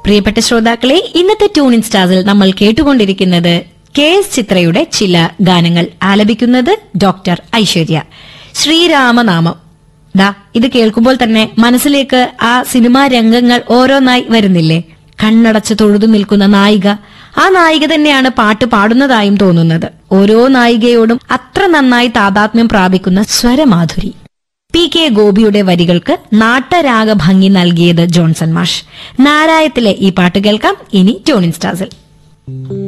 പ്രിയപ്പെട്ട ശ്രോതാക്കളെ ഇന്നത്തെ ട്യൂൺ ഇൻ സ്റ്റാസിൽ നമ്മൾ കേട്ടുകൊണ്ടിരിക്കുന്നത് കെ എസ് ചിത്രയുടെ ചില ഗാനങ്ങൾ ആലപിക്കുന്നത് ഡോക്ടർ ഐശ്വര്യ ശ്രീരാമനാമം ദാ ഇത് കേൾക്കുമ്പോൾ തന്നെ മനസ്സിലേക്ക് ആ സിനിമാ രംഗങ്ങൾ ഓരോന്നായി വരുന്നില്ലേ കണ്ണടച്ച് തൊഴുതു നിൽക്കുന്ന നായിക ആ നായിക തന്നെയാണ് പാട്ട് പാടുന്നതായും തോന്നുന്നത് ഓരോ നായികയോടും അത്ര നന്നായി താതാത്മ്യം പ്രാപിക്കുന്ന സ്വരമാധുരി പി കെ ഗോപിയുടെ വരികൾക്ക് നാട്ടരാഗ ഭംഗി നൽകിയത് ജോൺസൺ മാഷ് നാരായത്തിലെ ഈ പാട്ട് കേൾക്കാം ഇനി ട്യൂണിൻ സ്റ്റാസിൽ